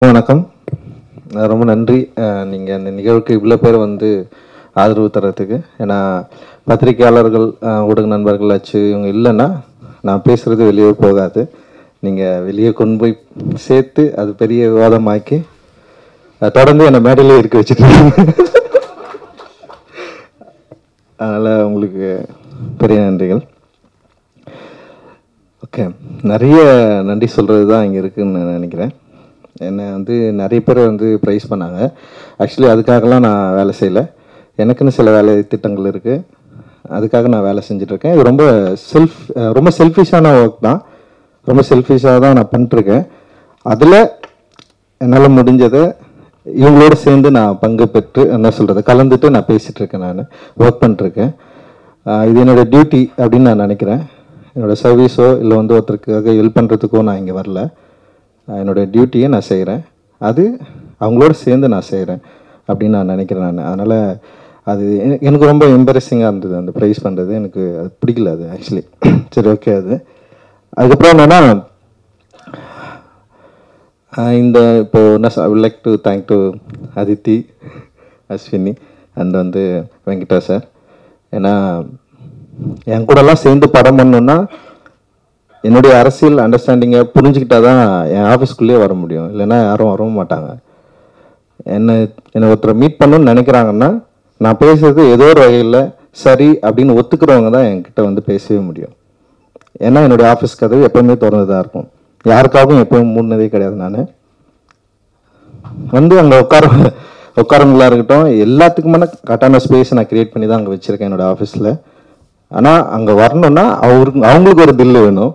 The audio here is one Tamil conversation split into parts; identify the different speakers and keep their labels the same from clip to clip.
Speaker 1: வணக்கம் அஹ் ரொம்ப நன்றி நீங்கள் இந்த நிகழ்வுக்கு இவ்வளோ பேர் வந்து ஆதரவு தரத்துக்கு ஏன்னா பத்திரிகையாளர்கள் அஹ் ஊடக நண்பர்கள் ஆச்சு இவங்க இல்லைன்னா நான் பேசுகிறது வெளியே போகாது நீங்கள் வெளியே கொண்டு போய் சேர்த்து அது பெரிய விவாதமாக்கி அஹ் தொடர்ந்து என்னை மேடையிலே இருக்க வச்சுருக்கீங்க அதனால் உங்களுக்கு பெரிய நன்றிகள் ஓகே நிறைய நன்றி சொல்கிறது தான் இங்கே இருக்குன்னு நான் நினைக்கிறேன் என்னை வந்து நிறைய பேர் வந்து ப்ரைஸ் பண்ணாங்க ஆக்சுவலி அதுக்காகலாம் நான் வேலை செய்யலை எனக்குன்னு சில வேலை திட்டங்கள் இருக்குது அதுக்காக நான் வேலை செஞ்சுட்ருக்கேன் இது ரொம்ப செல்ஃப் ரொம்ப செல்ஃபிஷான ஒர்க் தான் ரொம்ப செல்ஃபிஷாக தான் நான் பண்ணிட்டுருக்கேன் அதில் என்னால் முடிஞ்சதை இவங்களோட சேர்ந்து நான் பங்கு பெற்று என்ன சொல்கிறது கலந்துட்டு நான் பேசிகிட்டு இருக்கேன் நான் ஒர்க் பண்ணிட்டுருக்கேன் ஆஹ் இது என்னோட டியூட்டி அப்படின்னு நான் நினைக்கிறேன் என்னோட சர்வீஸோ இல்லை வந்து ஒருத்தருக்காக ஹெல்ப் பண்ணுறதுக்கோ நான் இங்கே வரல ஆஹ் என்னோட டியூட்டியை நான் செய்கிறேன் அது அவங்களோட சேர்ந்து நான் செய்கிறேன் அப்படின்னு நான் நினைக்கிறேன் நான் அதனால் அது எ- எனக்கு ரொம்ப எம்பரசிங்காக இருந்தது அந்த ப்ரைஸ் பண்ணுறது எனக்கு அது பிடிக்கல அது ஆக்சுவலி சரி ஓகே அது அதுக்கப்புறம் என்னென்னா ஆஹ் இந்த இப்போ என்ன will like to thank to Aditi Ashwini and வந்து வெங்கடா சார் ஏன்னா என் கூடலாம் சேர்ந்து படம் பண்ணணுன்னா என்னுடைய அரசியல் அண்டர்ஸ்டாண்டிங்கை புரிஞ்சுக்கிட்டா தான் என் ஆஃபீஸ்க்குள்ளேயே வர முடியும் இல்லைன்னா யாரும் வரவும் மாட்டாங்க என்னை என்னை ஒருத்தரை மீட் பண்ணணும்னு நினைக்கிறாங்கன்னா நான் பேசுறது ஏதோ ஒரு வகையில் சரி அப்படின்னு ஒத்துக்கிறவங்க தான் என்கிட்ட வந்து பேசவே முடியும் ஏன்னா என்னுடைய ஆஃபீஸ் கதவு எப்பவுமே திறந்து தான் இருக்கும் யாருக்காகவும் எப்பவும் மூடினதே கிடையாது நான் வந்து அங்கே உட்கார உட்காரவங்களா இருக்கட்டும் எல்லாத்துக்குமான கரெக்டான ஸ்பேஸ் நான் கிரியேட் பண்ணி தான் அங்கே வச்சுருக்கேன் என்னோட ஆஃபீஸில் ஆனால் அங்கே வரணும்னா அவருக்கு அவங்களுக்கு ஒரு பில்லு வேணும்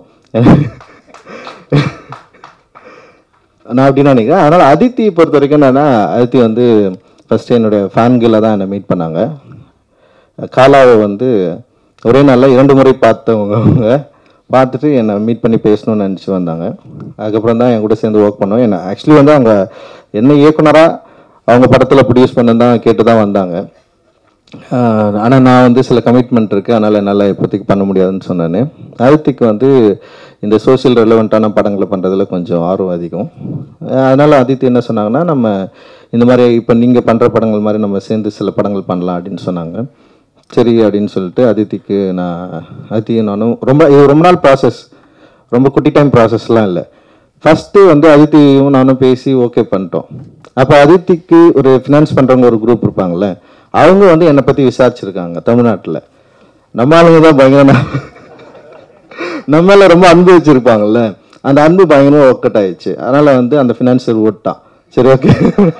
Speaker 1: நான் அப்படின்னு நினைக்கிறேன் அதனால் அதித்தி பொறுத்த வரைக்கும் என்னன்னா அதித்தி வந்து ஃபஸ்ட்டு என்னுடைய ஃபேன்களை தான் என்னை மீட் பண்ணாங்க காலாவை வந்து ஒரே நாளில் இரண்டு முறை பார்த்தவங்க அவங்க பார்த்துட்டு என்னை மீட் பண்ணி பேசணும்னு நினச்சி வந்தாங்க அதுக்கப்புறம் தான் என் கூட சேர்ந்து ஒர்க் பண்ணோம் என்ன ஆக்சுவலி வந்து அவங்க என்ன இயக்குனராக அவங்க படத்தில் ப்ரொடியூஸ் பண்ண தான் கேட்டு தான் வந்தாங்க ஆனால் நான் வந்து சில கமிட்மெண்ட் இருக்குது அதனால் என்னால் இப்போதைக்கு பண்ண முடியாதுன்னு சொன்னேன் ஆதித்திக்கு வந்து இந்த சோஷியல் ரெலவெண்ட்டான படங்களை பண்ணுறதுல கொஞ்சம் ஆர்வம் அதிகம் அதனால் ஆதித்தி என்ன சொன்னாங்கன்னா நம்ம இந்த மாதிரி இப்போ நீங்கள் பண்ணுற படங்கள் மாதிரி நம்ம சேர்ந்து சில படங்கள் பண்ணலாம் அப்படின்னு சொன்னாங்க சரி அப்படின்னு சொல்லிட்டு அதித்திக்கு நான் அதித்தியும் நானும் ரொம்ப இது ரொம்ப நாள் ப்ராசஸ் ரொம்ப குட்டி டைம் ப்ராசஸ்லாம் இல்லை ஃபஸ்ட்டு வந்து அதித்தியும் நானும் பேசி ஓகே பண்ணிட்டோம் அப்போ அதித்திக்கு ஒரு ஃபினான்ஸ் பண்ணுறவங்க ஒரு குரூப் இருப்பாங்கல்ல அவங்க வந்து என்னை பற்றி விசாரிச்சிருக்காங்க தமிழ்நாட்டில் நம்ம ஆளுங்க தான் பயங்கர ந- நம்ம மேல ரொம்ப அன்பு வச்சிருப்பாங்கல்ல அந்த அன்பு பயங்கரமா ஒர்க் அவுட் ஆயிடுச்சு அதனால வந்து அந்த ஃபினான்சியர் ஓட்டான் சரி ஓகே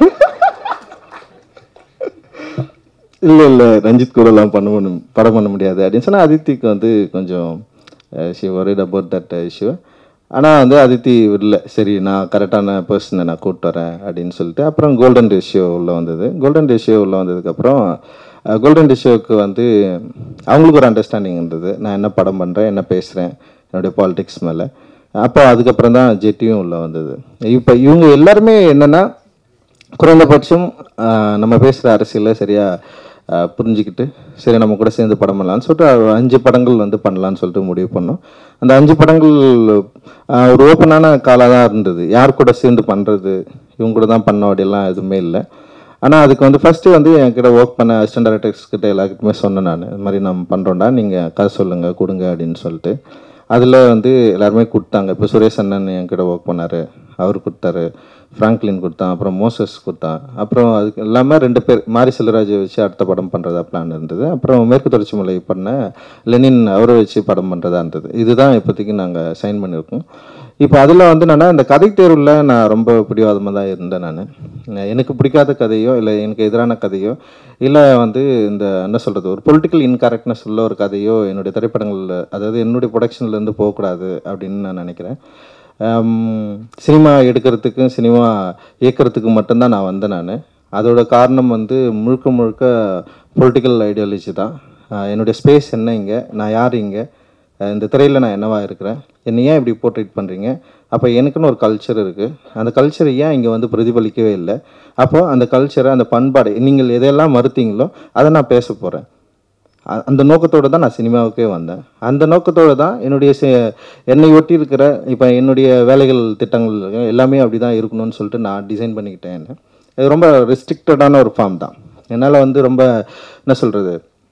Speaker 1: இல்லை இல்லை ரஞ்சித் கூடலாம் பண்ண முடியும் படம் பண்ண முடியாது அப்படின்னு சொன்னால் அதித்திக்கு வந்து கொஞ்சம் she worried about that issue ஆனால் வந்து அதித்தி இல்லை சரி நான் கரெக்டான பர்சனை நான் கூப்பிட்டு வரேன் அப்படின்னு சொல்லிட்டு அப்புறம் கோல்டன் ரேஷியோ உள்ள வந்தது கோல்டன் ரேஷியோ உள்ள வந்ததுக்கப்புறம் கோல்டன் ரேஷியோவுக்கு வந்து அவங்களுக்கு ஒரு அண்டர்ஸ்டாண்டிங் இருந்தது நான் என்ன படம் பண்ணுறேன் என்ன பேசுகிறேன் என்னுடைய பாலிடிக்ஸ் மேலே அப்போ அதுக்கப்புறம் தான் ஜெட்டியும் உள்ள வந்தது இப்போ இவங்க எல்லாருமே என்னென்னா குறைந்தபட்சம் ஆஹ், நம்ம பேசுகிற அரசியலை சரியாக புரிஞ்சுக்கிட்டு சரி நம்ம கூட சேர்ந்து படம் பண்ணலாம்னு சொல்லிட்டு ஒரு அஞ்சு படங்கள் வந்து பண்ணலான்னு சொல்லிட்டு முடிவு பண்ணோம் அந்த அஞ்சு படங்கள் ஆஹ், ஒரு ஓப்பனான காலாக தான் இருந்தது யார் கூட சேர்ந்து பண்ணுறது இவங்க கூட தான் பண்ணோம் அப்படியெல்லாம் எதுவுமே இல்லை ஆனால் அதுக்கு வந்து ஃபஸ்ட்டு வந்து என்கிட்ட ஒர்க் பண்ண அசிஸ்டன்ட் டைரக்டர்ஸ் கிட்ட எல்லாருக்குமே சொன்னேன் நான் இது மாதிரி நம்ம பண்ணுறோம்டா நீங்கள் கதை சொல்லுங்கள் கொடுங்க அப்படின்னு சொல்லிட்டு அதில் வந்து எல்லாருமே கொடுத்தாங்க இப்போ சுரேஷ் அண்ணன் என்கிட்ட ஒர்க் பண்ணார் அவர் கொடுத்தாரு ஃப்ராங்க்லின் கொடுத்தான் அப்புறம் மோசஸ் கொடுத்தான் அப்புறம் அதுக்கு இல்லாமல் ரெண்டு பேர் மாரி செல்வராஜை வச்சு அடுத்த படம் பண்ணுறதா பிளான் இருந்தது அப்புறம் மேற்கு தொடர்ச்சி மலை பண்ண லெனின் அவரை வச்சு படம் பண்ணுறதா இருந்தது இதுதான் இப்போதைக்கு நாங்கள் சைன் பண்ணியிருக்கோம் இப்போ அதில் வந்து என்னன்னா இந்த கதை தேர்வில் நான் ரொம்ப பிடிவாதமாக தான் இருந்தேன் நான் எனக்கு பிடிக்காத கதையோ இல்லை எனக்கு எதிரான கதையோ இல்லை வந்து இந்த என்ன சொல்கிறது ஒரு பொலிட்டிக்கல் இன்கரெக்ட்னஸ் உள்ள ஒரு கதையோ என்னுடைய திரைப்படங்களில் அதாவது என்னுடைய ப்ரொடக்ஷன்லேருந்து போகக்கூடாது அப்படின்னு நான் நினைக்கிறேன் ஆம், சினிமா எடுக்கிறதுக்கும் சினிமா இயக்கிறதுக்கு மட்டும்தான் நான் வந்தேன் நான் அதோட காரணம் வந்து முழுக்க முழுக்க பொலிட்டிக்கல் ஐடியாலஜி தான் ஆஹ் என்னுடைய ஸ்பேஸ் என்ன இங்கே நான் யார் இங்கே அஹ் இந்த திரையில் நான் என்னவா இருக்கிறேன் என்னை ஏன் இப்படி போர்ட்ரேட் பண்ணுறீங்க அப்போ எனக்குன்னு ஒரு கல்ச்சர் இருக்குது அந்த கல்ச்சர் ஏன் இங்கே வந்து பிரதிபலிக்கவே இல்லை அப்போ அந்த கல்ச்சரை அந்த பண்பாடு நீங்கள் எதையெல்லாம் மறுத்தீங்களோ அதை நான் பேச போகிறேன் அ- அந்த நோக்கத்தோடு தான் நான் சினிமாவுக்கே வந்தேன் அந்த நோக்கத்தோடு தான் என்னுடைய சி- என்னை ஒட்டி இருக்கிற இப்போ என்னுடைய வேலைகள் திட்டங்கள் எல்லாமே அப்படி தான் இருக்கணும்னு சொல்லிட்டு நான் டிசைன் பண்ணிக்கிட்டேன் என்ன. இது ரொம்ப ரெஸ்ட்ரிக்டடான ஒரு ஃபார்ம் தான் என்னால் வந்து ரொம்ப என்ன சொல்கிறது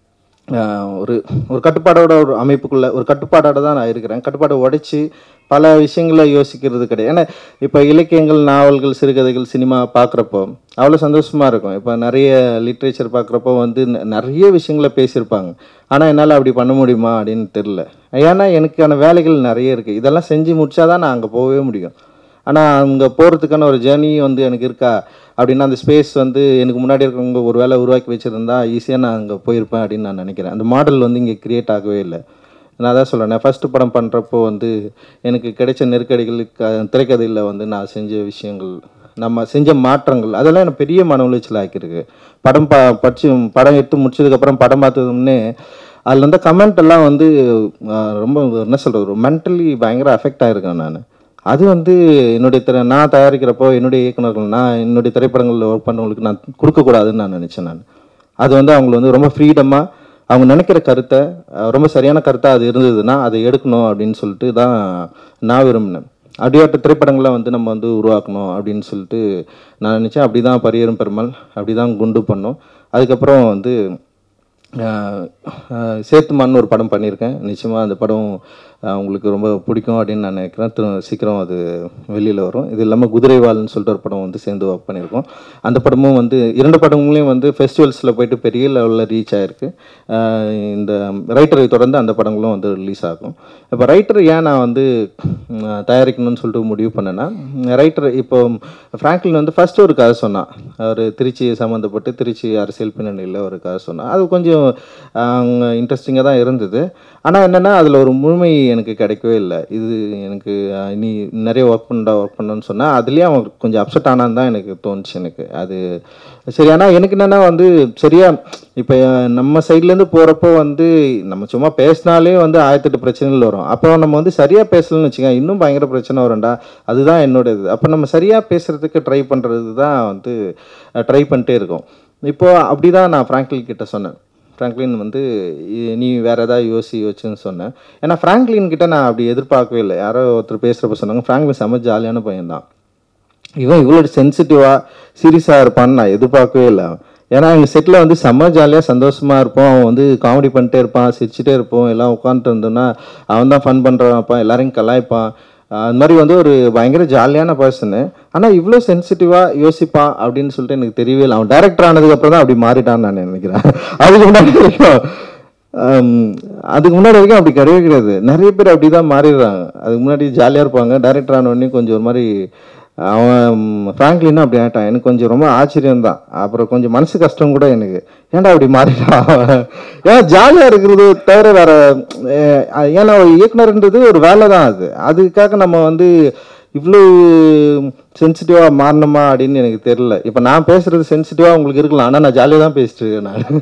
Speaker 1: ஒரு ஒரு கட்டுப்பாடோட ஒரு அமைப்புக்குள்ள ஒரு கட்டுப்பாடோட தான் நான் இருக்கிறேன் கட்டுப்பாடை உடைச்சி பல விஷயங்களை யோசிக்கிறது கிடையாது ஏன்னா இப்போ இலக்கியங்கள் நாவல்கள் சிறுகதைகள் சினிமா பார்க்குறப்போ அவ்வளோ சந்தோஷமாக இருக்கும் இப்போ நிறைய லிட்ரேச்சர் பார்க்குறப்போ வந்து ந- நிறைய விஷயங்களை பேசியிருப்பாங்க ஆனால் என்னால் அப்படி பண்ண முடியுமா அப்படின்னு தெரில ஏன்னா எனக்கான வேலைகள் நிறைய இருக்குது இதெல்லாம் செஞ்சு முடிச்சாதான் நான் அங்கே போகவே முடியும் ஆனால் அங்கே போகிறதுக்கான ஒரு ஜேர்னி வந்து எனக்கு இருக்கா அப்படின்னா அந்த ஸ்பேஸ் வந்து எனக்கு முன்னாடி இருக்கவங்க ஒரு வேளை உருவாக்கி வச்சுருந்தா ஈஸியாக நான் அங்கே போயிருப்பேன் அப்படின்னு நான் நினைக்கிறேன் அந்த மாடல் வந்து இங்கே கிரியேட் ஆகவே இல்லை நான் அதான் சொல்கிறேன் ஃபஸ்ட்டு படம் பண்ணுறப்போ வந்து எனக்கு கிடைச்ச நெருக்கடிகள் க திரைக்கதையில் வந்து நான் செஞ்ச விஷயங்கள் நம்ம செஞ்ச மாற்றங்கள் அதெல்லாம் எனக்கு பெரிய மன உளைச்சல் ஆக்கியிருக்கு படம் பா படிச்சு படம் எடுத்து முடிச்சதுக்கப்புறம் படம் பார்த்ததுன்னே அதில் இருந்த கமெண்ட் எல்லாம் வந்து ஆஹ், ரொம்ப என்ன சொல்கிறது ஒரு மென்டலி பயங்கர அஃபெக்ட் ஆகிருக்கேன் நான் அது வந்து என்னுடைய திற நான் தயாரிக்கிறப்போ என்னுடைய இயக்குனர்கள் நான் என்னுடைய திரைப்படங்களில் ஒர்க் பண்ணவங்களுக்கு நான் கொடுக்கக்கூடாதுன்னு நான் நினச்சேன் நான் அது வந்து அவங்களை வந்து ரொம்ப ஃப்ரீடமாக அவங்க நினைக்கிற கருத்தை அஹ், ரொம்ப சரியான கருத்தாக அது இருந்ததுன்னா அதை எடுக்கணும் அப்படின்னு சொல்லிட்டு தான் நான் விரும்பினேன் அப்படியாட்ட திரைப்படங்களை வந்து நம்ம வந்து உருவாக்கணும் அப்படின்னு சொல்லிட்டு நான் நினச்சேன் அப்படி தான் பரியரும் பெருமாள் அப்படி தான் குண்டு பண்ணோம் அதுக்கப்புறம் வந்து ஆஹ் ஆஹ் சேத்துமான்னு ஒரு படம் பண்ணியிருக்கேன் நிச்சயமாக அந்த படம் ஆஹ் உங்களுக்கு ரொம்ப பிடிக்கும் அப்படின்னு நான் நினைக்கிறேன் திரு சீக்கிரம் அது வெளியில் வரும் இது இல்லாமல் குதிரைவால்னு சொல்லிட்டு ஒரு படம் வந்து சேர்ந்து ஒர்க் பண்ணியிருக்கோம் அந்த படமும் வந்து இரண்டு படங்களையும் வந்து ஃபெஸ்டிவல்ஸில் போயிட்டு பெரிய லெவலில் ரீச் ஆகிருக்கு ஆஹ் இந்த ரைட்டரை தொடர்ந்து அந்த படங்களும் வந்து ரிலீஸ் ஆகும் இப்போ ரைட்டர் ஏன் நான் வந்து ம், தயாரிக்கணும்னு சொல்லிட்டு முடிவு பண்ணேன்னா ரைட்டர் இப்போ ஃப்ராங்க்லின் வந்து ஃபர்ஸ்ட் ஒரு கதை சொன்னான் அவர் திருச்சி சம்மந்தப்பட்டு திருச்சி அரசியல் பின்னணியில் ஒரு கதை சொன்னான் அது கொஞ்சம் இன்ட்ரெஸ்டிங்காக தான் இருந்தது ஆனால் என்னென்னா அதில் ஒரு முழுமை எனக்கு கிடைக்கவே இல்லை இது எனக்கு அஹ், நீ நிறைய ஒர்க் பண்ணா ஒர்க் பண்ணணும்னு சொன்னால் அதுலேயே அவன் கொஞ்சம் அப்செட் ஆனான்னு தான் எனக்கு தோணுச்சு எனக்கு அது சரி ஆனால் எனக்கு என்னென்னா வந்து சரியா இப்போ நம்ம சைட்லேருந்து போகிறப்போ வந்து நம்ம சும்மா பேசினாலே வந்து ஆயிரத்தெட்டு பிரச்சனைகள் வரும் அப்போ நம்ம வந்து சரியாக பேசலன்னு வச்சுக்கோங்க இன்னும் பயங்கர பிரச்சனை வரும்டா அதுதான் என்னோட இது அப்போ நம்ம சரியாக பேசுகிறதுக்கு ட்ரை பண்ணுறது தான் வந்து ட்ரை பண்ணிட்டே இருக்கோம் இப்போ அப்படி தான் நான் ஃப்ராங்க்லின் கிட்ட சொன்னேன் ஃப்ராங்க்லின் வந்து இ- நீ வேற ஏதாவது யோசி யோசிச்சுன்னு சொன்னேன் ஏன்னா ஃப்ராங்க்லின் கிட்ட நான் அப்படி எதிர்பார்க்கவே இல்லை யாரோ ஒருத்தர் பேசுகிறப்ப சொன்னாங்க ஃப்ராங்க்லின் செம்ம ஜாலியான பையன் தான் இவன் இவ்வளோ சென்சிட்டிவாக சீரியஸாக இருப்பான்னு நான் எதிர்பார்க்கவே இல்லை ஏன்னா எங்கள் செட்டில் வந்து செம்ம ஜாலியாக சந்தோஷமாக இருப்போம் அவன் வந்து காமெடி பண்ணிட்டே இருப்பான் சிரிச்சுட்டே இருப்போம் எல்லாம் உட்காந்துட்டு இருந்தோன்னா அவன் தான் ஃபன் பண்ணுறான்ப்பான் எல்லாரையும் கலாய்ப்பான் ஆஹ் அந்த மாதிரி வந்து ஒரு பயங்கர ஜாலியான பர்சனு ஆனால் இவ்வளோ சென்சிட்டிவாக யோசிப்பான் அப்படின்னு சொல்லிட்டு எனக்கு தெரியவே இல்லை அவன் டேரக்டர் ஆனதுக்கப்புறம் தான் அப்படி மாறிட்டான்னு நான் நினைக்கிறேன் அதுக்கு முன்னாடி வரைக்கும் ஆம், அதுக்கு முன்னாடி வரைக்கும் அப்படி கிடையவே கிடையாது நிறைய பேர் அப்படி தான் மாறிடுறாங்க அதுக்கு முன்னாடி ஜாலியாக இருப்பாங்க டேரக்டர் ஆன உடனே கொஞ்சம் ஒரு மாதிரி அவன் ஃப்ராங்க்லின்னா அப்படி ஆகிட்டான் எனக்கு கொஞ்சம் ரொம்ப ஆச்சரியம் தான் அப்புறம் கொஞ்சம் மனசு கஷ்டம் கூட எனக்கு ஏன்டா அப்படி மாறிட்டான் அவன்? ஏன்னா ஜாலியாக இருக்கிறது தவிர வேற அஹ், ஏன்னா ஒரு இயக்குனர்ன்றது ஒரு வேலை தான் அது அதுக்காக நம்ம வந்து இவ்வளோ சென்சிட்டிவாக மாறணுமா அப்படின்னு எனக்கு தெரியல இப்போ நான் பேசுறது சென்சிட்டிவாக உங்களுக்கு இருக்கலாம் ஆனால் நான் ஜாலியாக தான் பேசிட்டு இருக்கேன் நான்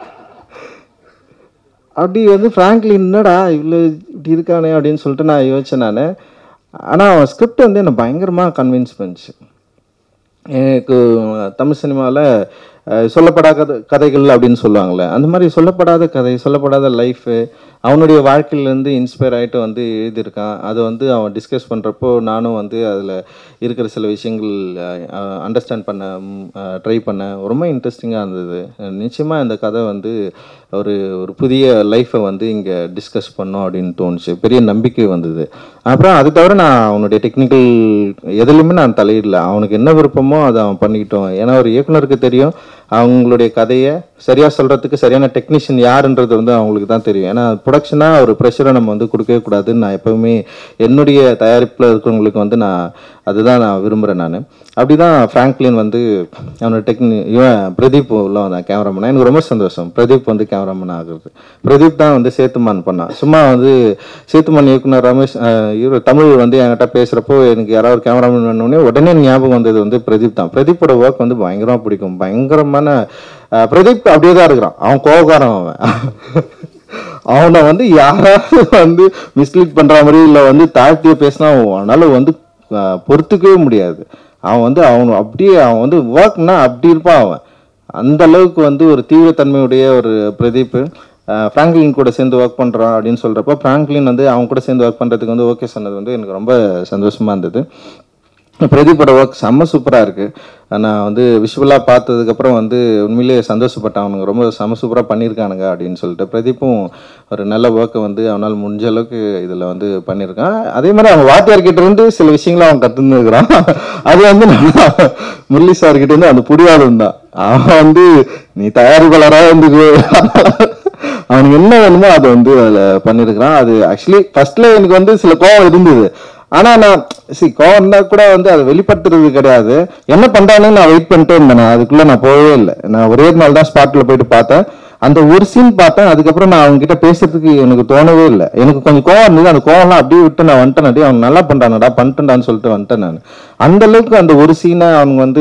Speaker 1: அப்படி வந்து ஃப்ராங்க்லின் என்னடா இவ்வளோ இப்படி இருக்கானே அப்படின்னு சொல்லிட்டு நான் யோசிச்சேன் நான் ஆனால் அவன் ஸ்கிரிப்ட் வந்து என்னை பயங்கரமாக கன்வின்ஸ் பண்ணுச்சு எனக்கு தமிழ் சினிமாவில் சொல்லப்படாத கதைகள் அப்படின்னு சொல்லுவாங்கள்ல அந்த மாதிரி சொல்லப்படாத கதை சொல்லப்படாத லைஃபு அவனுடைய வாழ்க்கையிலேருந்து இன்ஸ்பயர் ஆகிட்டு வந்து எழுதியிருக்கான் அதை வந்து அவன் டிஸ்கஸ் பண்ணுறப்போ நானும் வந்து அதில் இருக்கிற சில விஷயங்கள் அண்டர்ஸ்டாண்ட் பண்ண ட்ரை பண்ணேன் ரொம்ப இன்ட்ரெஸ்டிங்காக இருந்தது நிச்சயமாக இந்த கதை வந்து ஒரு ஒரு புதிய லைஃப்பை வந்து இங்கே டிஸ்கஸ் பண்ணோம் அப்படின்னு தோணுச்சு பெரிய நம்பிக்கை வந்தது அப்புறம் அது தவிர நான் அவனுடைய டெக்னிக்கல் எதுலையுமே நான் தலையிடல அவனுக்கு என்ன விருப்பமோ அதை அவன் பண்ணிக்கிட்டோம் ஏன்னா ஒரு இயக்குனருக்கு தெரியும் அவங்களுடைய கதையை சரியாக சொல்கிறதுக்கு சரியான டெக்னீஷியன் யாருன்றது வந்து அவங்களுக்கு தான் தெரியும் ஏன்னா ப்ரொடக்ஷனாக ஒரு ப்ரெஷரை நம்ம வந்து கொடுக்கவே கூடாதுன்னு நான் எப்போவுமே என்னுடைய தயாரிப்பில் இருக்கிறவங்களுக்கு வந்து நான் அதுதான் நான் விரும்புகிறேன் நான் அப்படி தான் ஃப்ராங்க்லின் வந்து அவனோட டெக்னி இவன் பிரதீப் உள்ள வந்தான் கேமராமேன் எனக்கு ரொம்ப சந்தோஷம் பிரதீப் வந்து கேமராமேன் ஆகுறது பிரதீப் தான் வந்து சேத்துமான் பண்ணான் சும்மா வந்து சேத்துமான் இயக்குனர் ரமேஷ் அஹ், இவர் தமிழ் வந்து என்கிட்ட பேசுகிறப்போ எனக்கு யாராவது கேமராமேன் வேணும்னே உடனே ஞாபகம் வந்தது வந்து பிரதீப் தான் பிரதீப்போட ஒர்க் வந்து பயங்கரமாக பிடிக்கும் பயங்கரமான அஹ், பிரதீப் அப்படியே தான் இருக்கிறான் அவன் கோவக்காரன் அவன் அவனை வந்து யாராவது வந்து மிஸ்லீட் பண்ற மாதிரி இல்லை வந்து தாழ்த்திய பேசினா அவனால வந்து அஹ், பொறுத்துக்கவே முடியாது அவன் வந்து அவன் அப்படியே அவன் வந்து ஒர்க்னா அப்படி இருப்பான் அவன் அந்த அளவுக்கு வந்து ஒரு தீவிரத்தன்மையுடைய ஒரு பிரதீப் ஃப்ராங்க்லின் கூட சேர்ந்து ஒர்க் பண்ணுறோம் அப்படின்னு சொல்கிறப்போ ஃப்ராங்க்லின் வந்து அவங்க கூட சேர்ந்து ஒர்க் பண்ணுறதுக்கு வந்து ஓகே சொன்னது வந்து எனக்கு ரொம்ப சந்தோஷமாக இருந்தது பிரதீப்போட ஒர்க் செம்ம சூப்பராக இருக்குது நான் வந்து விஷுவலாக பார்த்ததுக்கப்புறம் வந்து உண்மையிலேயே சந்தோஷப்பட்டேன் அவனுங்க ரொம்ப செம்ம சூப்பராக பண்ணியிருக்கானுங்க அப்படின்னு சொல்லிட்டு பிரதீப்பும் ஒரு நல்ல ஒர்க்கை வந்து அவனால் முடிஞ்ச அளவுக்கு இதில் வந்து பண்ணியிருக்கான் அதே மாதிரி அவன் வாத்தியார்கிட்ட இருந்து சில விஷயங்களை அவன் கற்றுந்துருக்கிறான் அது வந்து நான் முரளி சார்கிட்ட இருந்து அந்த புரியாதவன் தான் அவன் வந்து நீ தயாரிப்பாளராக வந்து அவனுக்கு என்ன வேணுமோ அதை வந்து அதில் பண்ணியிருக்கிறான் அது ஆக்சுவலி ஃபர்ஸ்ட்ல எனக்கு வந்து சில கோவம் இருந்தது ஆனா நான் சி கோவம் இருந்தா கூட வந்து அதை வெளிப்படுத்துறது கிடையாது என்ன பண்றானு நான் வெயிட் பண்ணிட்டே இருந்தேன் நான் அதுக்குள்ள நான் போகவே இல்லை நான் ஒரே நாள் தான் ஸ்பாட்ல போயிட்டு பார்த்தேன் அந்த ஒரு சீன் பார்த்தேன் அதுக்கப்புறம் நான் அவங்க கிட்ட பேசுறதுக்கு எனக்கு தோணவே இல்லை எனக்கு கொஞ்சம் கோவம் இருந்தது அந்த கோவம்லாம் அப்படியே விட்டு நான் வந்துட்டேன் அப்படியே அவன் நல்லா பண்றானடா பண்ணிட்டேன்டான்னு சொல்லிட்டு வந்துட்டேன் நான் அந்த அளவுக்கு அந்த ஒரு சீனை அவங்க வந்து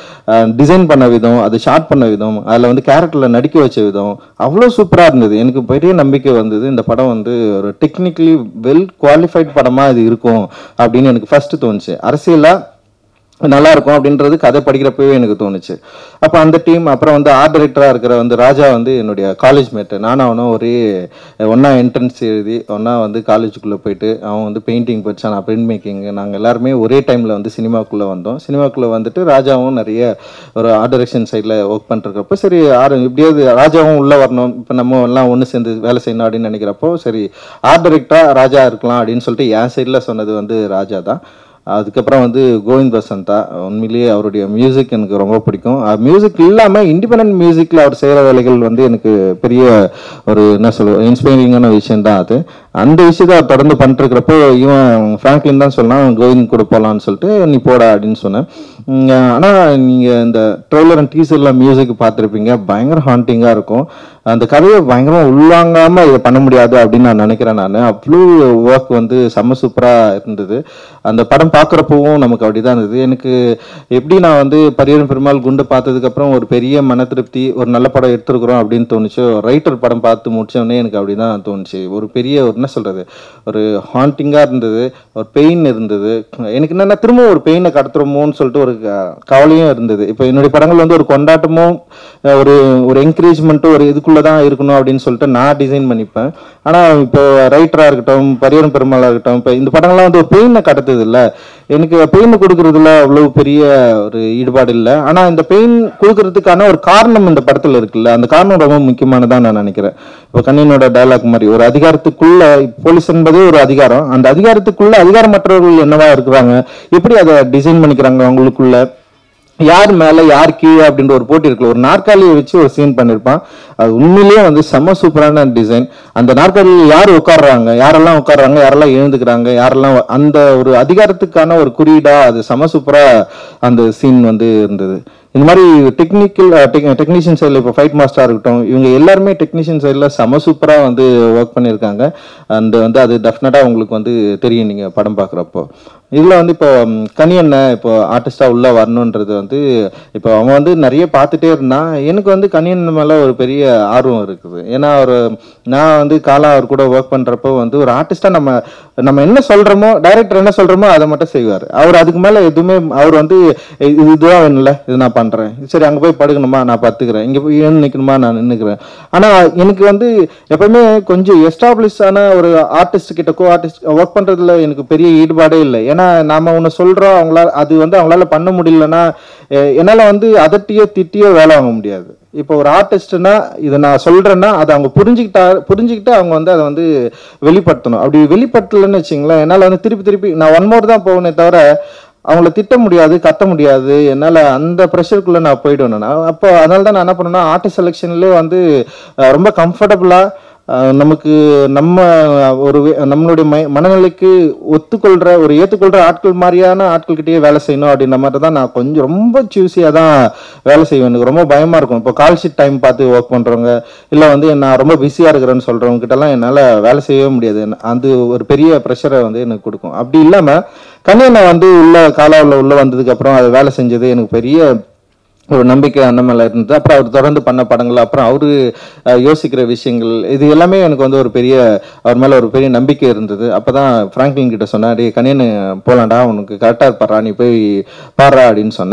Speaker 1: டிசைன் பண்ண விதம் அது ஷார்ட் பண்ண விதம் அதில் வந்து கேரக்டரில் நடிக்க வச்ச விதம் அவ்வளோ சூப்பராக இருந்தது எனக்கு பெரிய நம்பிக்கை வந்தது இந்த படம் வந்து ஒரு டெக்னிக்கலி வெல் குவாலிஃபைட் படமாக இது இருக்கும் அப்படின்னு எனக்கு ஃபர்ஸ்ட் தோணுச்சு அரசியலாக நல்லா இருக்கும் அப்படின்றது கதை படிக்கிறப்பவே எனக்கு தோணுச்சு அப்போ அந்த டீம் அப்புறம் வந்து ஆர்ட் டைரக்டராக இருக்கிற வந்து ராஜா வந்து என்னுடைய காலேஜ் மேட்டு நானும் அவனும் ஒரே ஒன்றா என்ட்ரன்ஸ் எழுதி ஒன்றா வந்து காலேஜுக்குள்ளே போயிட்டு அவன் வந்து பெயிண்டிங் படித்தான் நான் பிரிண்ட் மேக்கிங் நாங்கள் எல்லாருமே ஒரே டைமில் வந்து சினிமாக்குள்ளே வந்தோம் சினிமாக்குள்ளே வந்துட்டு ராஜாவும் நிறைய ஒரு ஆர்ட் டைரக்ஷன் சைடில் ஒர்க் பண்ணிருக்கப்போ சரி ஆறு எப்படியாவது ராஜாவும் உள்ளே வரணும் இப்போ நம்ம எல்லாம் ஒன்று சேர்ந்து வேலை செய்யணும் அப்படின்னு நினைக்கிறப்போ சரி ஆர்ட் டைரக்டராக ராஜா இருக்கலாம் அப்படின்னு சொல்லிட்டு என் சைடில் சொன்னது வந்து ராஜா தான் அதுக்கப்புறம் வந்து கோவிந்த் வசந்தா உண்மையிலேயே அவருடைய மியூசிக் எனக்கு ரொம்ப பிடிக்கும் மியூசிக் இல்லாமல் இண்டிபெண்ட் மியூசிக்கில் அவர் செய்கிற வேலைகள் வந்து எனக்கு பெரிய ஒரு என்ன சொல்ல இன்ஸ்பைரிங்கான விஷயம் தான் அது அந்த விஷயத்த அவர் தொடர்ந்து பண்ணிருக்கிறப்போ இவன் ஃப்ராங்க்லின் தான் சொன்னான் கோவிந்த் கூட போகலான்னு சொல்லிட்டு நீ போடா அப்படின்னு சொன்னேன் ஆனால் நீங்கள் இந்த ட்ரெய்லர் அண்ட் டீசரில் மியூசிக் பார்த்துருப்பீங்க பயங்கர ஹாண்டிங்காக இருக்கும் அந்த கதையை பயங்கரமாக உள்வாங்காமல் இதை பண்ண முடியாது அப்படின்னு நான் நினைக்கிறேன் நான் அவ்வளோ ஒர்க் வந்து செம்ம சூப்பராக இருந்தது அந்த படம் பார்க்குறப்பவும் நமக்கு அப்படி தான் இருந்தது எனக்கு எப்படி நான் வந்து பரியரும் பெருமாள் குண்டு பார்த்ததுக்கப்புறம் ஒரு பெரிய மன திருப்தி ஒரு நல்ல படம் எடுத்துருக்குறோம் அப்படின்னு தோணுச்சோ ரைட்டர் படம் பார்த்து முடிச்சோடனே எனக்கு அப்படி தான் தோணுச்சு ஒரு பெரிய ஒரு என்ன சொல்கிறது ஒரு ஹாண்டிங்காக இருந்தது ஒரு பெயின் இருந்தது எனக்கு என்னென்னா திரும்ப ஒரு பெயினை கடத்துறோமோன்னு சொல்லிட்டு ஒரு க- கவலையும் இருந்தது இப்போ என்னுடைய படங்கள் வந்து ஒரு கொண்டாட்டமும் அஹ், ஒரு ஒரு என்கரேஜ்மெண்ட்டும் ஒரு இதுக்குள்ளே தான் இருக்கணும் அப்படின்னு சொல்லிட்டு நான் டிசைன் பண்ணிப்பேன் ஆனால் இப்போ ரைட்டராக இருக்கட்டும் பரியரும் பெருமாளாக இருக்கட்டும் இப்போ இந்த படங்கள்லாம் வந்து ஒரு பெயினை கடத்துது இல்லை எனக்கு பெயின் கொடுக்கறதுல அவ்வளவு பெரிய ஒரு ஈடுபாடு இல்லை ஆனால் இந்த பெயின் கொடுக்கறதுக்கான ஒரு காரணம் இந்த படத்தில் இருக்குல்ல அந்த காரணம் ரொம்ப முக்கியமானதான் நான் நினைக்கிறேன் இப்போ கண்ணினோட டயலாக் மாதிரி ஒரு அதிகாரத்துக்குள்ள போலீஸ் என்பதே ஒரு அதிகாரம் அந்த அதிகாரத்துக்குள்ள அதிகாரமற்றவர்கள் என்னவா இருக்கிறாங்க எப்படி அதை டிசைன் பண்ணிக்கிறாங்க அவங்களுக்குள்ள யார் மேல யார் கீழே அப்படின்ற ஒரு போட்டி இருக்குல்ல ஒரு நாற்காலியை வச்சு ஒரு சீன் பண்ணிருப்பான் அது உண்மையிலேயே வந்து செம்ம சூப்பரான டிசைன் அந்த நாற்காலியில் யார் உட்கார்றாங்க யாரெல்லாம் உட்கார்றாங்க யாரெல்லாம் எழுந்துக்கிறாங்க யாரெல்லாம் வ- அந்த ஒரு அதிகாரத்துக்கான ஒரு குறியீடா அது செம்ம சூப்பரா அந்த சீன் வந்து இருந்தது இந்த மாதிரி டெக்னிக்கல் டெக்னீஷியன் சைடில் இப்போ ஃபைட் மாஸ்டராக இருக்கட்டும் இவங்க எல்லாருமே டெக்னீஷியன் சைடில் செம சூப்பராக வந்து ஒர்க் பண்ணியிருக்காங்க அந்த வந்து அது டெஃபினட்டாக உங்களுக்கு வந்து தெரியும் நீங்கள் படம் பார்க்குறப்போ இதில் வந்து இப்போ ம், கனி அண்ணன் இப்போ ஆர்டிஸ்டாக உள்ளே வரணுன்றது வந்து இப்போ அவன் வந்து நிறைய பார்த்துட்டே இருந்தான் எனக்கு வந்து கனி அண்ணன் மேலே ஒரு பெரிய ஆர்வம் இருக்குது ஏன்னா ஒரு நான் வந்து காலா அவர் கூட ஒர்க் பண்ணுறப்போ வந்து ஒரு ஆர்டிஸ்டாக நம்ம நம்ம என்ன சொல்கிறோமோ டைரக்டர் என்ன சொல்கிறோமோ அதை மட்டும் செய்வார் அவர் அதுக்கு மேலே எதுவுமே அவர் வந்து இது இதுதான் வேணும்ல இது நான் பண்ணுறேன் சரி அங்கே போய் படுக்கணுமா நான் பார்த்துக்கிறேன் இங்கே போய் ஏன் நிற்கணுமா நான் நின்றுக்கிறேன் ஆனால் எனக்கு வந்து எப்பவுமே கொஞ்சம் எஸ்டாப்ளிஷ் ஆன ஒரு ஆர்டிஸ்ட் கிட்ட கோ ஆர்டிஸ்ட் ஒர்க் பண்ணுறதுல எனக்கு பெரிய ஈடுபாடே இல்லை ஏன்னா நாம ஒன்று சொல்கிறோம் அவங்களால அது வந்து அவங்களால பண்ண முடியலன்னா எ- என்னால வந்து அதட்டியோ திட்டியோ வேலை வாங்க முடியாது இப்போ ஒரு ஆர்டிஸ்ட்னா இதை நான் சொல்றேன்னா அதை அவங்க புரிஞ்சுக்கிட்டா புரிஞ்சுக்கிட்டு அவங்க வந்து அதை வந்து வெளிப்படுத்தணும் அப்படி வெளிப்படுத்தலைன்னு வச்சுங்களேன் என்னால் வந்து திருப்பி திருப்பி நான் ஒன் மோர் தான் போகணே தவிர அவங்கள திட்ட முடியாது கத்த முடியாது என்னால் அந்த ப்ரெஷருக்குள்ளே நான் போயிடுவேன் நான் அப்போ அதனால தான் நான் என்ன பண்ணேன்னா ஆர்டிஸ்ட் செலெக்ஷன்லேயே வந்து அஹ், ரொம்ப கம்ஃபர்டபுளாக அஹ் நமக்கு நம்ம ஒரு வே- நம்மளுடைய மை- மனநிலைக்கு ஒத்துக்கொள்ற ஒரு ஏற்றுக்கொள்ற ஆட்கள் மாதிரியான ஆட்கள்கிட்டயே வேலை செய்யணும் அப்படின்ற மாதிரி தான் நான் கொஞ்சம் ரொம்ப சூஸியாக தான் வேலை செய்வேன் எனக்கு ரொம்ப பயமா இருக்கும் இப்போ கால் ஷீட் டைம் பார்த்து ஒர்க் பண்றவங்க இல்லை வந்து நான் ரொம்ப பிஸியாக இருக்கிறேன்னு சொல்றவங்க கிட்டலாம் என்னால் வேலை செய்யவே முடியாது என்ன- அது ஒரு பெரிய ப்ரெஷரை வந்து எனக்கு கொடுக்கும் அப்படி இல்லாமல் கல்யாணம் வந்து உள்ள காலாவில் உள்ள வந்ததுக்கு அப்புறம் அது வேலை செஞ்சது எனக்கு பெரிய ஒரு நம்பிக்கை அந்த மேல இருந்தது அப்புறம் அவர் தொடர்ந்து பண்ண படங்கள் அப்புறம் அவரு அஹ், யோசிக்கிற விஷயங்கள் இது எல்லாமே எனக்கு வந்து ஒரு பெரிய அவர் மேல ஒரு பெரிய நம்பிக்கை இருந்தது அப்பதான் பிராங்க்லின் கிட்ட சொன்னேன் டேய் கனியன் போலாம்டா உனக்கு கரெக்டா இருப்பாரா நீ போய் பாடுறா அப்படின்னு சொன்னேன்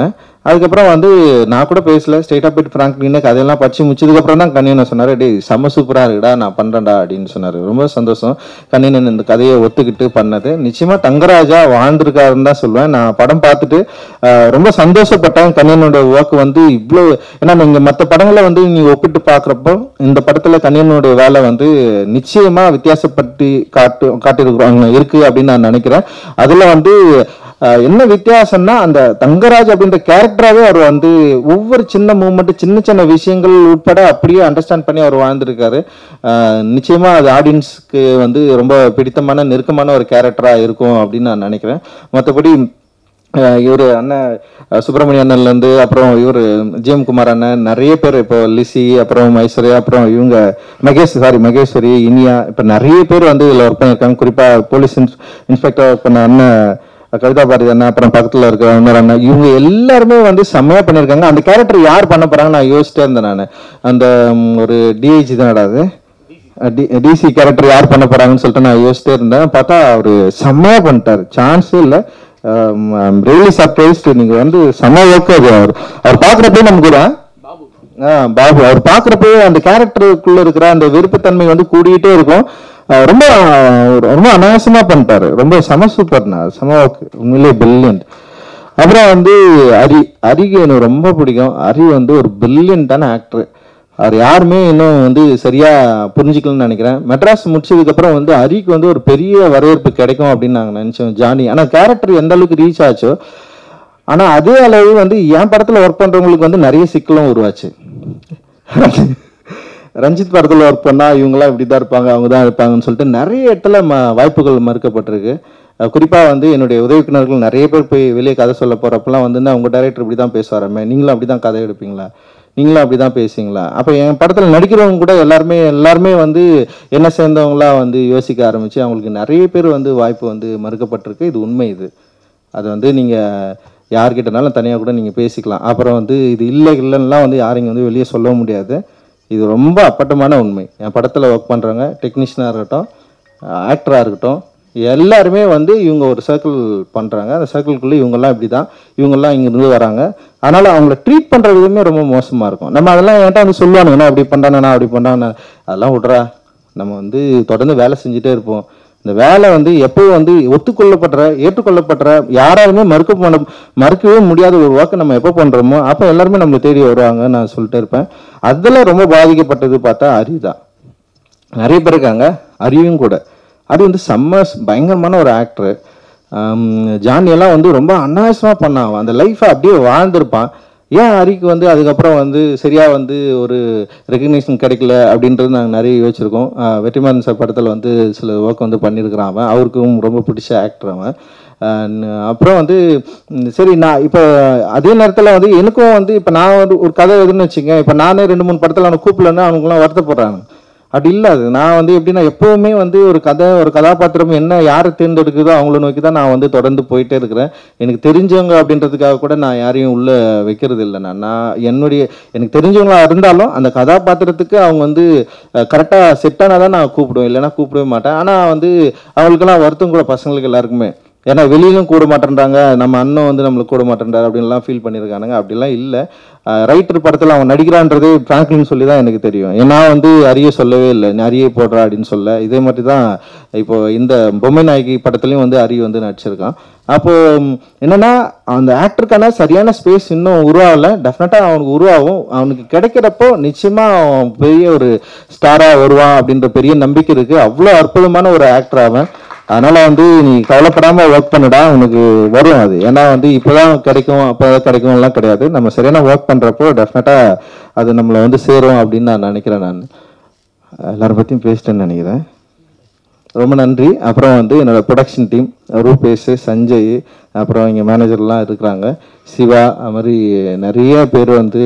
Speaker 1: அதுக்கப்புறம் வந்து நான் கூட பேசல ஸ்டேட் ஆஃப் ஃப்ராங்க்லின்னு கதையெல்லாம் படிச்சு முடிச்சதுக்கப்புறம் தான் கண்ணியன் சொன்னார் டேய் செம்ம சூப்பராக இருக்குடா நான் பண்ணுறேன்டா அப்படின்னு சொன்னார் ரொம்ப சந்தோஷம் கண்ணியன் இந்த கதையை ஒத்துக்கிட்டு பண்ணது நிச்சயமாக தங்கராஜா வாழ்ந்திருக்காருன்னு தான் சொல்லுவேன் நான் படம் பார்த்துட்டு ஆஹ், ரொம்ப சந்தோஷப்பட்டேன் கண்ணியனோட ஒர்க் வந்து இவ்வளோ ஏன்னா நீங்கள் மற்ற படங்களை வந்து நீ ஒப்பிட்டு பார்க்குறப்போ இந்த படத்தில் கண்ணியனோட வேலை வந்து நிச்சயமாக வித்தியாசப்பட்டு காட்டு காட்டியிருக்கிறோம் இருக்கு அப்படின்னு நான் நினைக்கிறேன் அதில் வந்து ஆஹ், என்ன வித்தியாசம்னா அந்த தங்கராஜ் அப்படின்ற கேரக்டராகவே அவர் வந்து ஒவ்வொரு சின்ன மூமெண்ட் சின்ன சின்ன விஷயங்கள் உட்பட அப்படியே அண்டர்ஸ்டாண்ட் பண்ணி அவர் வாழ்ந்திருக்காரு ஆஹ், நிச்சயமா அது ஆடியன்ஸ்க்கு வந்து ரொம்ப பிடித்தமான நெருக்கமான ஒரு கேரக்டராக இருக்கும் அப்படின்னு நான் நினைக்கிறேன் மற்றபடி இவர் அண்ணன் அஹ், சுப்பிரமணிய அண்ணன்லேருந்து அப்புறம் இவர் ஜிஎம் குமார் அண்ணன் நிறைய பேர் இப்போ லிசி அப்புறம் ஐஸ்வர்யா அப்புறம் இவங்க மகேஷ் சாரி மகேஸ்வரி இனியா இப்போ நிறைய பேர் வந்து இதில் ஒர்க் பண்ணியிருக்காங்க குறிப்பாக போலீஸ் இன்ஸ் இன்ஸ்பெக்டர் ஒர்க் பண்ண அண்ணன் கவிதா பாரதி அண்ணா அப்புறம் பக்கத்தில் இருக்கிற இன்னொரு அண்ணா இவங்க எல்லாருமே வந்து செம்மையா பண்ணியிருக்காங்க அந்த கேரக்டர் யார் பண்ண போறாங்க நான் யோசிச்சிட்டே இருந்தேன் நான் அந்த ம், ஒரு டிஐஜி தான் அது டிசி கேரக்டர் யார் பண்ண போறாங்கன்னு சொல்லிட்டு நான் யோசிச்சிட்டே இருந்தேன் பார்த்தா அவரு செம்மையா பண்ணிட்டாரு சான்ஸே இல்லை ரியலி சர்ப்ரைஸ்டு நீங்க வந்து செம்ம ஒர்க் அது அவர் அவர் பார்க்குறப்பே நமக்கு ஒரு ஆ, பாபு அவர் பார்க்குறப்பவே அந்த கேரக்டருக்குள்ள இருக்கிற அந்த விருப்பத்தன்மை வந்து கூடிக்கிட்டே இருக்கும் ஆ, ரொம்ப ரொம்ப அனாவசியமா பண்ணிட்டாரு ரொம்ப செம சூப்பர்ண்ணா செம ஒர்க் உண்மையிலே பிரில்லியன்ட் அப்புறம் வந்து ஹரி ஹரிக்கு எனக்கு ரொம்ப பிடிக்கும் ஹரி வந்து ஒரு பிரில்லியண்டான ஆக்டர் அவர் யாருமே இன்னும் வந்து சரியா புரிஞ்சுக்கலன்னு நினைக்கிறேன் மெட்ராஸ் முடிச்சதுக்கு அப்புறம் வந்து ஹரிக்கு வந்து ஒரு பெரிய வரவேற்பு கிடைக்கும் அப்படின்னு நாங்கள் நினைச்சோம் ஜானி ஆனால் கேரக்டர் எந்த அளவுக்கு ரீச் ஆச்சோ ஆனா அதே அளவு வந்து என் படத்துல ஒர்க் பண்றவங்களுக்கு வந்து நிறைய சிக்கலும் உருவாச்சு ரஞ்சித் படத்துல ஒர்க் பண்ணா இவங்கெல்லாம் இப்படி தான் இருப்பாங்க அவங்க தான் இருப்பாங்கன்னு சொல்லிட்டு நிறைய இடத்துல ம வாய்ப்புகள் மறுக்கப்பட்டிருக்கு அஹ் குறிப்பா வந்து என்னுடைய உதவிப்பினர்கள் நிறைய பேர் போய் வெளியே கதை சொல்ல போறப்பெல்லாம் வந்து உங்க டைரக்டர் இப்படி தான் பேசுவாரமே நீங்களும் அப்படி தான் கதை எடுப்பீங்களா நீங்களும் அப்படி தான் பேசுவீங்களா அப்போ என் படத்தில் நடிக்கிறவங்க கூட எல்லாருமே எல்லாருமே வந்து என்ன சேர்ந்தவங்களா வந்து யோசிக்க ஆரம்பிச்சு அவங்களுக்கு நிறைய பேர் வந்து வாய்ப்பு வந்து மறுக்கப்பட்டிருக்கு இது உண்மை இது அது வந்து நீங்கள் யார்கிட்டனாலும் தனியாக கூட நீங்கள் பேசிக்கலாம் அப்புறம் வந்து இது இல்லை இல்லைன்னுலாம் வந்து யாரையும் வந்து வெளியே சொல்ல முடியாது இது ரொம்ப அப்பட்டமான உண்மை என் படத்தில் ஒர்க் பண்ணுறவங்க டெக்னீஷியனாக இருக்கட்டும் ஆக்டராக இருக்கட்டும் எல்லாருமே வந்து இவங்க ஒரு சர்க்கிள் பண்ணுறாங்க அந்த சர்க்கிள்குள்ளே இவங்கெல்லாம் இப்படி தான் இவங்கெல்லாம் இங்கேருந்து வராங்க அதனால் அவங்கள ட்ரீட் பண்ணுற விதமே ரொம்ப மோசமாக இருக்கும் நம்ம அதெல்லாம் என்கிட்ட வந்து சொல்லுவானுங்க "நான் அப்படி பண்ணுறானே அப்படி பண்ணுறானே அதெல்லாம் விட்றா நம்ம வந்து தொடர்ந்து வேலை செஞ்சுட்டே இருப்போம் இந்த வேலை வந்து எப்போ வந்து ஒத்துக்கொள்ளப்படுற ஏற்றுக்கொள்ளப்படுற யாராலுமே மறுக்க பண்ண மறுக்கவே முடியாத ஒரு ஒர்க்கை நம்ம எப்போ பண்றோமோ அப்போ எல்லாருமே நம்மளை தேடி வருவாங்க நான் சொல்லிட்டு இருப்பேன் அதில் ரொம்ப பாதிக்கப்பட்டது பார்த்தா அரி தான் நிறைய பேர் இருக்காங்க அரியும் கூட அரி வந்து செம்ம பயங்கரமான ஒரு ஆக்டரு ஜானி எல்லாம் வந்து ரொம்ப அனாவசியமாக பண்ணான் அவன். அந்த லைஃப்பை அப்படியே வாழ்ந்திருப்பான் ஏன் ஹரிக்கு வந்து அதுக்கப்புறம் வந்து சரியா வந்து ஒரு ரெகக்னிஷன் கிடைக்கல அப்படின்றது நாங்கள் நிறைய யோசிச்சிருக்கோம் ஆஹ் வெற்றிமாறன் சார் படத்தில் வந்து சில ஒர்க் வந்து பண்ணியிருக்கிறான் அவன் அவருக்கும் ரொம்ப பிடிச்ச ஆக்டர் அவன் ஆஹ் அப்புறம் வந்து ம், சரி நான் இப்போ அதே நேரத்தில் வந்து எனக்கும் வந்து இப்போ நான் வந்து ஒரு கதை எதுன்னு வச்சுக்கேன் இப்போ நானே ரெண்டு மூணு படத்தில் அவனை கூப்பிடலன்னா அவனுக்குலாம் வருத்தப்படுறாங்க அப்படி இல்லை அது நான் வந்து எப்படின்னா எப்பவுமே வந்து ஒரு கதை ஒரு கதாபாத்திரம் என்ன யாரை தேர்ந்தெடுக்குதோ அவங்கள நோக்கி தான் நான் வந்து தொடர்ந்து போயிட்டே இருக்கிறேன் எனக்கு தெரிஞ்சவங்க அப்படின்றதுக்காக கூட நான் யாரையும் உள்ள வைக்கிறது இல்லை நான் நான் என்னுடைய எனக்கு தெரிஞ்சவங்களா இருந்தாலும் அந்த கதாபாத்திரத்துக்கு அவங்க வந்து கரெக்டாக செட் தான் நான் கூப்பிடுவேன் இல்லைன்னா கூப்பிடவே மாட்டேன் ஆனால் வந்து அவங்களுக்கெல்லாம் வருத்தம் கூட பசங்களுக்கு எல்லாருக்குமே ஏன்னா வெளியிலும் கூட மாட்டேன்றாங்க நம்ம அண்ணன் வந்து நம்மளுக்கு கூட மாட்டேன்றாரு அப்படின்லாம் ஃபீல் பண்ணியிருக்கானுங்க அப்படிலாம் இல்லை ரைட்டர் படத்தில் அவன் நடிக்கிறான்றதே ஃப்ராங்க்லின் சொல்லி தான் எனக்கு தெரியும் ஏன்னா வந்து அரிய சொல்லவே இல்லை நீ அரியை போடுறா அப்படின்னு சொல்ல இதே மாதிரி தான் இப்போ இந்த பொம்மை நாயகி படத்துலையும் வந்து அரி வந்து நடிச்சிருக்கான் அப்போ ம், என்னன்னா அந்த ஆக்டருக்கான சரியான ஸ்பேஸ் இன்னும் உருவாகல டெஃபினட்டாக அவனுக்கு உருவாகும் அவனுக்கு கிடைக்கிறப்போ நிச்சயமா அவன் பெரிய ஒரு ஸ்டாராக வருவான் அப்படின்ற பெரிய நம்பிக்கை இருக்கு அவ்வளோ அற்புதமான ஒரு ஆக்டர் அவன் அதனால வந்து நீ கவலைப்படாம ஒர்க் பண்ணுடா உனக்கு வரும் அது ஏன்னா வந்து இப்போதான் கிடைக்கும் அப்போதான் கிடைக்கும் எல்லாம் கிடையாது நம்ம சரியான ஒர்க் பண்றப்போ டெஃபினட்டா அது நம்மளை வந்து சேரும் அப்படின்னு நான் நினைக்கிறேன் நான் எல்லாரை பத்தியும் பேசிட்டேன்னு நினைக்கிறேன் ரொம்ப நன்றி அப்புறம் வந்து என்னோட ப்ரொடக்ஷன் டீம் ரூபேஷ் சஞ்சய் அப்புறம் இங்கே மேனேஜர்லாம் இருக்கிறாங்க சிவா அது மாதிரி நிறைய பேர் வந்து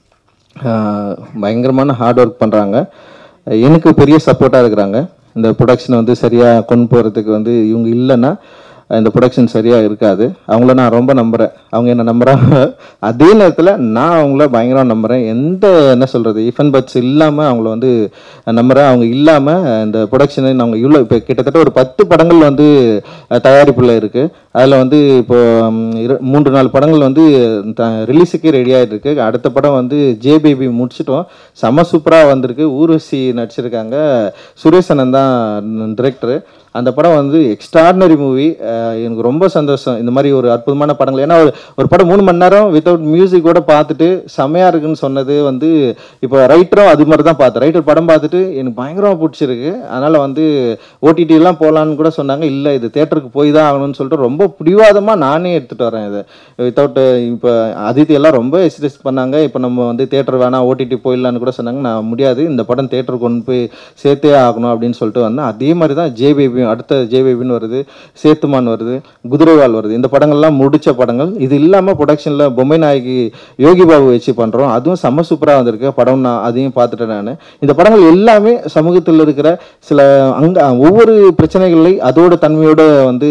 Speaker 1: ஆஹ், பயங்கரமான ஹார்ட் ஒர்க் பண்ணுறாங்க எனக்கு பெரிய சப்போர்ட்டாக இருக்கிறாங்க இந்த ப்ரொடக்ஷனை வந்து சரியாக கொண்டு போகிறதுக்கு வந்து இவங்க இல்லைன்னா இந்த ப்ரொடக்ஷன் சரியாக இருக்காது அவங்கள நான் ரொம்ப நம்புகிறேன் அவங்க என்ன நம்புகிறாங்க அதே நேரத்தில் நான் அவங்கள பயங்கரமாக நம்புகிறேன் எந்த என்ன சொல்கிறது இஃபன் பட்ஸ் இல்லாமல் அவங்கள வந்து நம்புகிறேன் அவங்க இல்லாமல் இந்த ப்ரொடக்ஷனை அவங்க இவ்வளோ இப்போ கிட்டத்தட்ட ஒரு பத்து படங்கள் வந்து தயாரிப்பில் இருக்குது அதில் வந்து இப்போ ம், இரு மூன்று நாலு படங்கள் வந்து த ரிலீஸுக்கே ரெடி ஆகிட்டு இருக்கு அடுத்த படம் வந்து ஜே பேபி முடிச்சிட்டோம் செம சூப்பராக வந்திருக்கு ஊர்வசி நடிச்சிருக்காங்க சுரேஷ் அண்ணன் தான் டிரெக்டரு அந்த படம் வந்து எக்ஸ்ட்ராடினரி மூவி எனக்கு ரொம்ப சந்தோஷம் இந்த மாதிரி ஒரு அற்புதமான படங்கள் ஏன்னா ஒரு ஒரு படம் மூணு மணி நேரம் வித்தவுட் மியூசிக்கோட பார்த்துட்டு செம்மையாக இருக்குன்னு சொன்னது வந்து இப்போ ரைட்டரும் அது மாதிரி தான் பார்த்தேன் ரைட்டர் படம் பார்த்துட்டு எனக்கு பயங்கரமாக பிடிச்சிருக்கு அதனால் வந்து ஓடிடிலாம் போகலான்னு கூட சொன்னாங்க இல்லை இது தேட்டருக்கு போய் தான் ஆகணும்னு சொல்லிட்டு ரொம்ப பிடிவாதமாக நானே எடுத்துகிட்டு வரேன் இதை வித்தவுட் இப்போ அதித்தி எல்லாம் ரொம்ப எக்ஸசைஸ் பண்ணாங்க இப்போ நம்ம வந்து தேட்டர் வேணாம் ஓடிடி போயிடலான்னு கூட சொன்னாங்க நான் முடியாது இந்த படம் தேட்டருக்கு கொண்டு போய் சேர்த்தே ஆகணும் அப்படின்னு சொல்லிட்டு வந்தேன் அதே மாதிரி தான் ஜே பேபியும் அடுத்த ஜே பேபின்னு வருது சேத்துமான் வருது குதிரைவால் வருது இந்த படங்கள்லாம் முடிச்ச படங்கள் இது இல்லாமல் ப்ரொடக்ஷனில் பொம்மை நாயகி யோகி பாபு வச்சு பண்ணுறோம் அதுவும் செம்ம சூப்பராக வந்திருக்கு படம் நான் அதையும் பார்த்துட்டேன் நான் இந்த படங்கள் எல்லாமே சமூகத்தில் இருக்கிற சில அங்க ஒவ்வொரு பிரச்சனைகளை அதோட தன்மையோட வந்து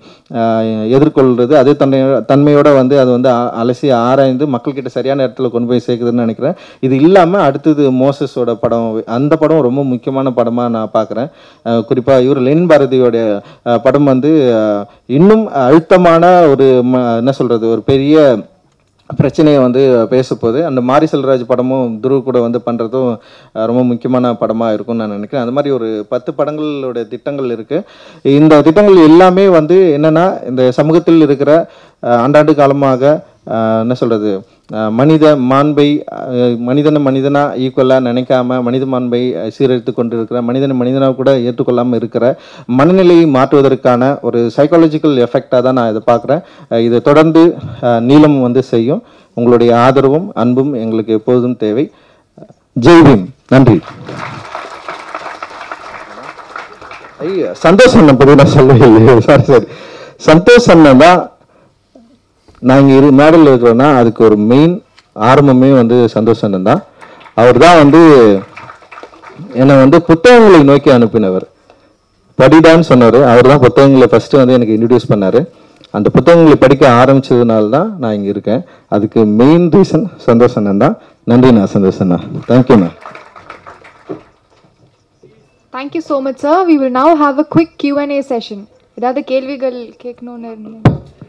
Speaker 1: ஆஹ், எதிர்கொள்றது அதே தன்மை தன்மையோட வந்து அது வந்து அ- அலசி ஆராய்ந்து மக்கள்கிட்ட சரியான இடத்துல கொண்டு போய் சேர்க்குதுன்னு நினைக்கிறேன் இது இல்லாமல் அடுத்தது மோசஸோட படம் அந்த படம் ரொம்ப முக்கியமான படமாக நான் பார்க்குறேன் குறிப்பாக இவர் லெனின் பாரதியோட அஹ், படம் வந்து அஹ், இன்னும் அழுத்தமான ஒரு ம- என்ன சொல்கிறது ஒரு பெரிய பிரச்சனையை வந்து பேசப்போகுது அந்த மாரி செல்வராஜ் படமும் துருவ் கூட வந்து பண்ணுறதும் அஹ், ரொம்ப முக்கியமான படமாக இருக்கும்னு நான் நினைக்கிறேன் அந்த மாதிரி ஒரு பத்து படங்களோட திட்டங்கள் இருக்குது இந்த திட்டங்கள் எல்லாமே வந்து என்னென்னா இந்த சமூகத்தில் இருக்கிற அஹ், ஆண்டாண்டு காலமாக அஹ், என்ன சொல்கிறது மனித மாண்பை அஹ், மனிதனை மனிதனாக ஈக்குவலாக நினைக்காம மனித மாண்பை அஹ், சீரழித்து கொண்டு இருக்கிற மனிதனை மனிதனாக கூட ஏற்றுக்கொள்ளாமல் இருக்கிற மனநிலையை மாற்றுவதற்கான ஒரு சைக்காலஜிக்கல் எஃபெக்டாக தான் நான் இதை பார்க்குறேன் இதை தொடர்ந்து அஹ், நீலம் வந்து செய்யும் உங்களுடைய ஆதரவும் அன்பும் எங்களுக்கு எப்போதும் தேவை ஜெய் பீம் நன்றி ஐயா சந்தோஷ் அண்ணன் பற்றி நான் சொல்லவே இல்லையே சாரி சாரி சந்தோஷ் அண்ணன் தான் நான் இங்கே இரு மேடலில் இருக்கிறேன்னா அதுக்கு ஒரு மெயின் ஆரம்பமே வந்து சந்தோஷ் அண்ணன் தான் அவர் தான் வந்து என்னை வந்து புத்தகங்களை நோக்கி அனுப்பினவர் படிடான்னு சொன்னார் அவர் தான் புத்தகங்களை ஃபஸ்ட்டு வந்து எனக்கு இன்ட்ரடியூஸ் பண்ணார் அந்த புத்தகங்களை படிக்க ஆரம்பிச்சதுனால தான் நான் இங்கே இருக்கேன் அதுக்கு மெயின் ரீசன் சந்தோஷ் அண்ணன் தான் நன்றிண்ணா சந்தோஷ் அண்ணா தேங்க்யூண்ணா
Speaker 2: Thank you so much, sir. We will now have a quick Q&A session. ஏதாவது கேள்விகள் கேட்கணும்னு இருந்தீங்க